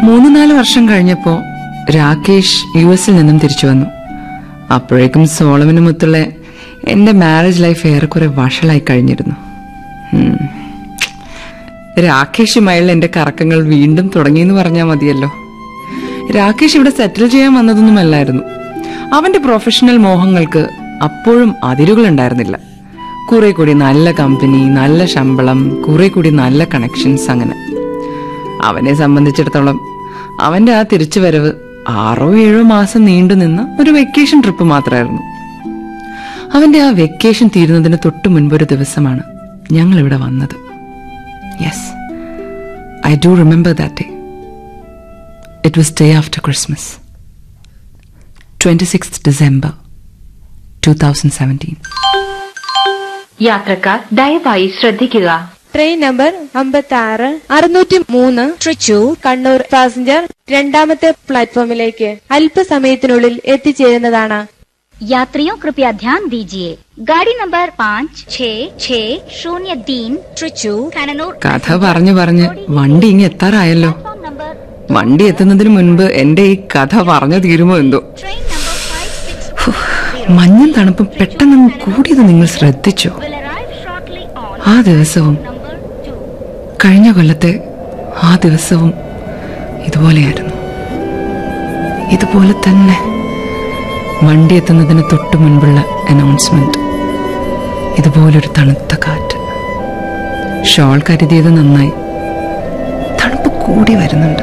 മൂന്ന് നാല് വർഷം കഴിഞ്ഞപ്പോ രാകേഷ് യു എസിൽ നിന്നും തിരിച്ചു വന്നു അപ്പോഴേക്കും സോളമനുമൊത്തുള്ള എന്റെ മാരേജ് ലൈഫ് ഏറെക്കുറെ വഷളായി കഴിഞ്ഞിരുന്നു ഉം. രാകേഷുമായുള്ള എന്റെ കറക്കങ്ങൾ വീണ്ടും തുടങ്ങിയെന്ന് പറഞ്ഞാൽ മതിയല്ലോ രാകേഷ് ഇവിടെ സെറ്റിൽ ചെയ്യാൻ വന്നതൊന്നുമല്ലായിരുന്നു അവന്റെ പ്രൊഫഷണൽ മോഹങ്ങൾക്ക് അപ്പോഴും അതിരുകൾ ഉണ്ടായിരുന്നില്ല കുറെ കൂടി നല്ല കമ്പനി നല്ല ശമ്പളം കുറെ കൂടി നല്ല കണക്ഷൻസ് അങ്ങനെ അവനെ സംബന്ധിച്ചിടത്തോളം അവന്റെ ആ തിരിച്ചുവരവ് ആറോ ഏഴോ മാസം നീണ്ടു നിന്ന ഒരു വെക്കേഷൻ ട്രിപ്പ് മാത്രമായിരുന്നു അവന്റെ ആ വെക്കേഷൻ തീരുന്നതിന് തൊട്ട് മുൻപൊരു ദിവസമാണ് ഞങ്ങൾ ഇവിടെ വന്നത് yes I do remember that day it was day after Christmas twenty six December two thousand seventeen യാത്രക്കാർ ദയവായി ശ്രദ്ധിക്കുക ട്രെയിൻ നമ്പർ അമ്പത്തി ആറ് അറുന്നൂറ്റി മൂന്ന് തൃശൂർ കണ്ണൂർ പാസഞ്ചർ രണ്ടാമത്തെ പ്ലാറ്റ്ഫോമിലേക്ക് അല്പസമയത്തിനുള്ളിൽ എത്തിച്ചേരുന്നതാണ് यात्रियों कृपया ध्यान दीजिए गाड़ी नंबर पाँच छ छ शून्य तीन തൃശൂർ कननूर കഥ പറഞ്ഞു പറഞ്ഞ് വണ്ടി ഇങ്ങ് എത്താറായല്ലോ प्लेटफॉर्म नंबर വണ്ടി എത്തുന്നതിന് മുൻപ് എന്റെ ഈ കഥ പറഞ്ഞു തീരുമോ എന്തോ ट्रेन नंबर फाइव सिक्स മഞ്ഞും തണുപ്പും പെട്ടെന്ന് കൂടിയത് നിങ്ങൾ ശ്രദ്ധിച്ചോ will arrive shortly on ആ ദിവസവും number two. കഴിഞ്ഞ കൊല്ലത്തെ ആ ദിവസവും ഇതുപോലെയായിരുന്നു ഇതുപോലെ തന്നെ വണ്ടി എത്തുന്നതിന് തൊട്ട് മുൻപുള്ള അനൗൺസ്മെന്റ് ഇതുപോലൊരു തണുത്ത കാറ്റ് ഷോൾ കരുതിയത് നന്നായി തണുപ്പ് കൂടി വരുന്നുണ്ട്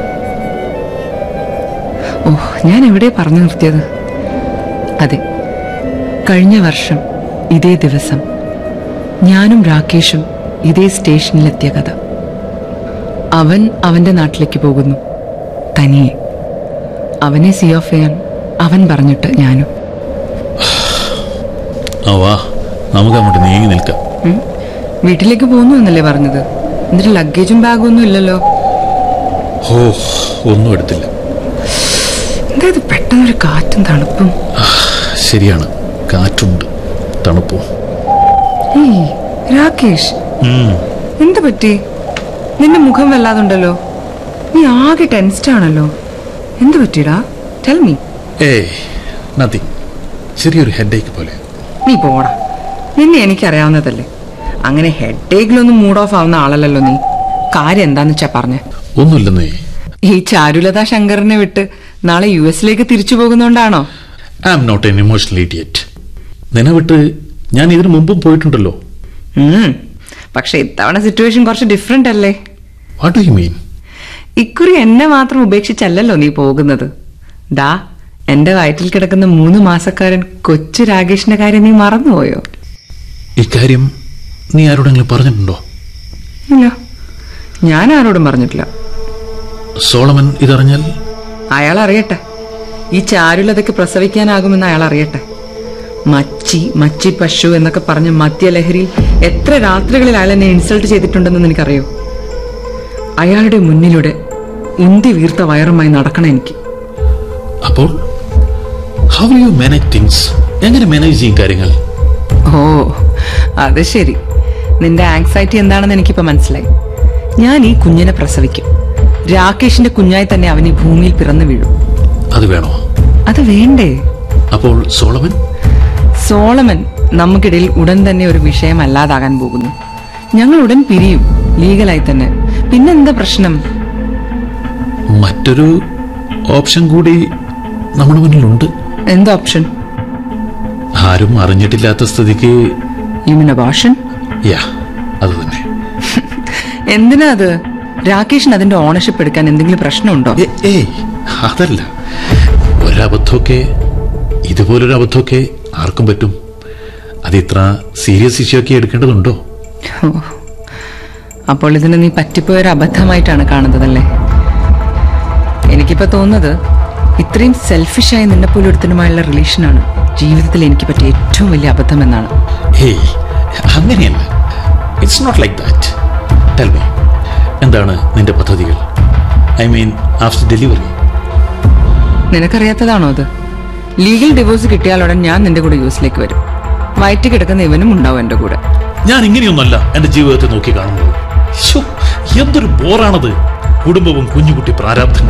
ഓ ഞാൻ എവിടെ പറഞ്ഞു നിർത്തിയത് അതെ കഴിഞ്ഞ വർഷം ഇതേ ദിവസം ഞാനും രാകേഷും ഇതേ സ്റ്റേഷനിലെത്തിയ കഥ അവൻ അവന്റെ നാട്ടിലേക്ക് പോകുന്നു തനിയെ അവനെ സി ഓഫ് ചെയ്യാൻ അവൻ പറഞ്ഞിട്ട് ഞാനും ആ വാ നമുക്ക് അങ്ങോട്ട് നീങ്ങി നിൽക്കാം ഉം. വീട്ടിലേക്ക് പോകുന്നു എന്നല്ലേ പറഞ്ഞത് എന്നിട്ട് ലഗേജും ബാഗും ഒന്നും ഇല്ലല്ലോ ഓ ഒന്നും എടുത്തില്ല എന്താ ഇത് പെട്ടെന്നൊരു കാറ്റും തണുപ്പും ശരിയാണ് കാറ്റുണ്ട് തണുപ്പും ഏയ് രാകേഷ് ഉം, എന്ത് പറ്റി നിന്റെ മുഖം വല്ലാതുണ്ടല്ലോ നീ ആകെ ടെൻസ്ഡ് ആണല്ലോ എന്ത് പറ്റിടാ ടെൽ മീ ഏയ് നത്തിങ് ചെറിയൊരു ഹെഡേക്ക് പോലെ നീ പോടാ നിന്നെ എനിക്കറിയാവുന്നതല്ലേ അങ്ങനെ ഹെഡേക്കിലൊന്നും മൂഡ് ഓഫ് ആവുന്ന ആളല്ലല്ലോ നീ കാര്യം എന്താന്ന് വെച്ചാ പറഞ്ഞേ ഒന്നുമില്ലെന്നേ ഈ ചാരുലത ശങ്കറിനെ വിട്ട് നാളെ യു എസിലേക്ക് തിരിച്ചു പോകുന്നോണ്ടാണോ I am not an emotional idiot നിന്നെ വിട്ട് ഞാൻ ഇതിനു മുമ്പും പോയിട്ടുണ്ടല്ലോ ഉം. പക്ഷെ ഇത്തവണ സിറ്റുവേഷൻ കുറച്ച് ഡിഫറെന്റ് അല്ലേ വാട്ട് ഡു യു മീൻ ഇക്കുറി എന്നെ മാത്രം ഉപേക്ഷിച്ചല്ലല്ലോ നീ പോകുന്നത് ദാ എന്റെ വയറ്റിൽ കിടക്കുന്ന മൂന്ന് മാസക്കാരൻ കൊച്ചു രാകേഷിന്റെ കാര്യം നീ മറന്നുപോയോ ഇക്കാര്യം നീ ആരോടെങ്കിലും പറഞ്ഞിട്ടുണ്ടോ ഇല്ല ഞാൻ ആരോടും പറഞ്ഞിട്ടില്ല സോളമൻ ഇതറിഞ്ഞാൽ അയാൾ അറിയട്ടെ ഈ ചാരുലതയ്ക്ക് പ്രസവിക്കാനാകുമെന്ന് അയാൾ അറിയട്ടെ മച്ചി മച്ചി പശു എന്നൊക്കെ പറഞ്ഞ മദ്യലഹരിയിൽ എത്ര രാത്രികളിൽ അയാൾ എന്നെ ഇൻസൾട്ട് ചെയ്തിട്ടുണ്ടെന്ന് നിനക്കറിയോ അയാളുടെ മുന്നിലൂടെ ഉന്തി വീർത്ത വയറുമായി നടക്കണം എനിക്ക് അപ്പോൾ ഹൗ യു മാനേജ് തിങ്സ് എങ്ങനെ മാനേജ് ചെയ്യും കാര്യങ്ങൾ ഓ അത് ശരി നിന്റെ ആങ്സൈറ്റി എന്താണെന്ന് എനിക്കിപ്പോ മനസ്സിലായി ഞാൻ ഈ കുഞ്ഞിനെ പ്രസവിക്കും രാകേഷിന്റെ കുഞ്ഞായി തന്നെ അവൻ ഈ ഭൂമിയിൽ പിറന്നു വീഴും അത് വേണോ അത് വേണ്ടേ അപ്പോൾ സോളമൻ സോളമൻ നമുക്കിടയിൽ ഉടൻ തന്നെ ഒരു വിഷയമല്ലാതാകാൻ പോകുന്നു ഞങ്ങൾ ഉടൻ പിരിയും ലീഗലായി തന്നെ പിന്നെന്താ പ്രശ്നം മറ്റൊരു ഓപ്ഷൻ കൂടി നമ്മുടെ മുന്നിലുണ്ട് എന്ത് ഓപ്ഷൻ ആരും അറിഞ്ഞിട്ടില്ലാത്ത സ്ഥിതിക്ക് യുമിൻ അബോഷൻ യാ അത് തന്നെ എന്തിനാ അത് രാകേഷിന് അതിന്റെ ഓണർഷിപ്പ് എടുക്കാൻ എന്തെങ്കിലും പ്രശ്നമുണ്ടോ ഏ- ഏയ് അതല്ല ഒരബദ്ധമൊക്കെ ഇതുപോലൊരു അബദ്ധമൊക്കെ ആർക്കും പറ്റും അത് ഇത്ര സീരിയസ് ഇഷ്യൂ ഒക്കെ എടുക്കേണ്ടതുണ്ടോ ഓ. അപ്പോൾ ഇതിനെ നീ പറ്റിപ്പോയ ഒരു അബദ്ധമായിട്ടാണ് കാണുന്നതല്ലേ എനിക്കിപ്പോ തോന്നുന്നത് ഇത്രയും സെൽഫിഷായി നിന്നെ പോലെ ഒരുത്തനുമായുള്ള റിലേഷനാണ് ജീവിതത്തിൽ എനിക്ക് പറ്റിയ ഏറ്റവും വലിയ അബദ്ധം എന്നാണ് ഏയ് അങ്ങനെയല്ല it's not like that tell me എന്താണ് നിന്റെ പദ്ധതികൾ ഐ മീൻ ആഫ്റ്റർ ഡെലിവറി നിനക്കറിയാത്തതാണോ അത് ലീഗൽ ഡിവോഴ്സ് കിട്ടിയാലുടൻ ഞാൻ നിന്റെ കൂടെ യു എസിലേക്ക് വരും വയറ്റ് കിടക്കുന്ന ഇവനും ഉണ്ടാവും എന്റെ കൂടെ ഞാൻ ഇങ്ങനെയൊന്നല്ല എന്റെ ജീവിതത്തെ നോക്കി കാണുന്നത് ശ്ശോ, എന്തൊരു ബോറാണത് കുടുംബവും കുഞ്ഞുകുട്ടി പ്രാരാബ്ധങ്ങളും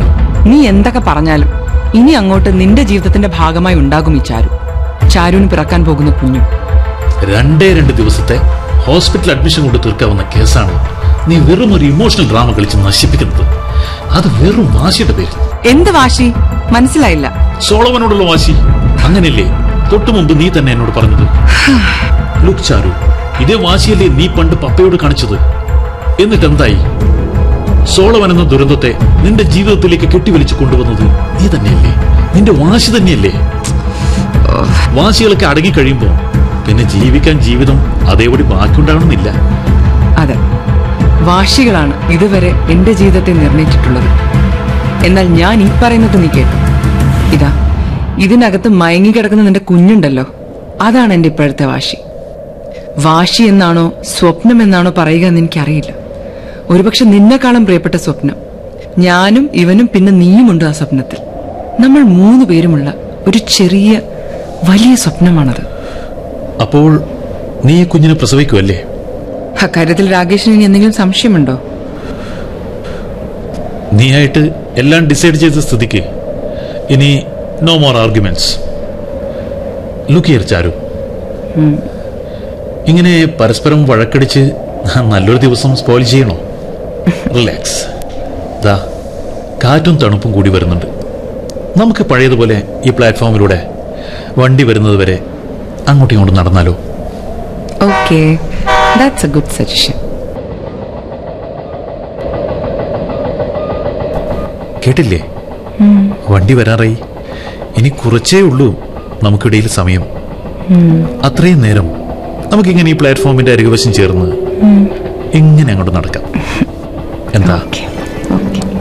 നീ എന്തൊക്കെ പറഞ്ഞാലും ഇനി അങ്ങോട്ട് നിന്റെ ജീവിതത്തിന്റെ ഭാഗമായി ഉണ്ടാകും ഈ ചാരു ചാരുവിന് പിറക്കാൻ പോകുന്ന കുഞ്ഞും രണ്ടേ രണ്ട് ദിവസത്തെ ഹോസ്പിറ്റൽ അഡ്മിഷൻ കൊണ്ട് തീർക്കാവുന്ന കേസാണ് നീ വെറും ഒരു ഇമോഷണൽ ഡ്രാമ കളിച്ച് നശിപ്പിക്കുന്നത് അത് വെറും വാശിയുടെ പേരിൽ എന്ത് വാശി മനസ്സിലായില്ല സോളവനോടുള്ള വാശി അങ്ങനെയല്ലേ തൊട്ടു മുമ്പ് നീ തന്നെ എന്നോട് പറഞ്ഞത് ലുക്ക് ചാരു ഇതേ വാശിയല്ലേ നീ പണ്ട് പപ്പയോട് കാണിച്ചത് എന്നിട്ട് എന്തായി സോളവൻ എന്ന ദുരന്തത്തെ നിന്റെ ജീവിതത്തിലേക്ക് കെട്ടിവലിച്ചു കൊണ്ടുവന്നത് നീ തന്നെയല്ലേ നിന്റെ വാശി തന്നെയല്ലേ വാശികളൊക്കെ അടങ്ങിക്കഴിയുമ്പോ പിന്നെ ജീവിക്കാൻ ജീവിതം അതേപടി ബാക്കിയുണ്ടാവണമെന്നില്ല അതെ വാശികളാണ് ഇതുവരെ എന്റെ ജീവിതത്തെ നിർണയിച്ചിട്ടുള്ളത് എന്നാൽ ഞാൻ ഈ പറയുന്നത് നീ കേട്ടു ഇതാ ഇതിനകത്ത് മയങ്ങിക്കിടക്കുന്ന നിന്റെ കുഞ്ഞുണ്ടല്ലോ അതാണ് എന്റെ ഇപ്പോഴത്തെ വാശി വാശി എന്നാണോ സ്വപ്നം എന്നാണോ പറയുക എന്ന് എനിക്കറിയില്ല ഒരുപക്ഷെ നിന്നെക്കാളും പ്രിയപ്പെട്ട സ്വപ്നം ഞാനും ഇവനും പിന്നെ നീയുമുണ്ട് ആ സ്വപ്നത്തിൽ നമ്മൾ മൂന്ന് പേരുമുള്ള ഒരു ചെറിയ വലിയ സ്വപ്നമാണത് അപ്പോൾ നീ ഈ കുഞ്ഞിനെ പ്രസവിക്കുമല്ലേ അക്കാര്യത്തിൽ രാകേഷിന് ഇനി എന്തെങ്കിലും സംശയമുണ്ടോ നീയായിട്ട് എല്ലാം ഡിസൈഡ് ചെയ്ത സ്ഥിതിക്ക് ഇനി no more arguments look here Charu ഇങ്ങനെ പരസ്പരം വഴക്കടിച്ച് നല്ലൊരു ദിവസം സ്പോയിൽ ചെയ്യണോ റിലാക്സ് ദാ കാറ്റും തണുപ്പും കൂടി വരുന്നുണ്ട് നമുക്ക് പഴയതുപോലെ ഈ പ്ലാറ്റ്ഫോമിലൂടെ വണ്ടി വരുന്നത് വരെ അങ്ങോട്ടും ഇങ്ങോട്ടും നടന്നാലോ okay that's a good suggestion കേട്ടില്ലേ വണ്ടി വരാറായി ഇനി കുറച്ചേ ഉള്ളൂ നമുക്കിടയിൽ സമയം അത്രയും നേരം നമുക്കിങ്ങനെ ഈ പ്ലാറ്റ്ഫോമിന്റെ അരികുവശം ചേർന്ന് ഇങ്ങനെ അങ്ങോട്ട് നടക്കാം എന്താ ഓക്കെ ഓക്കെ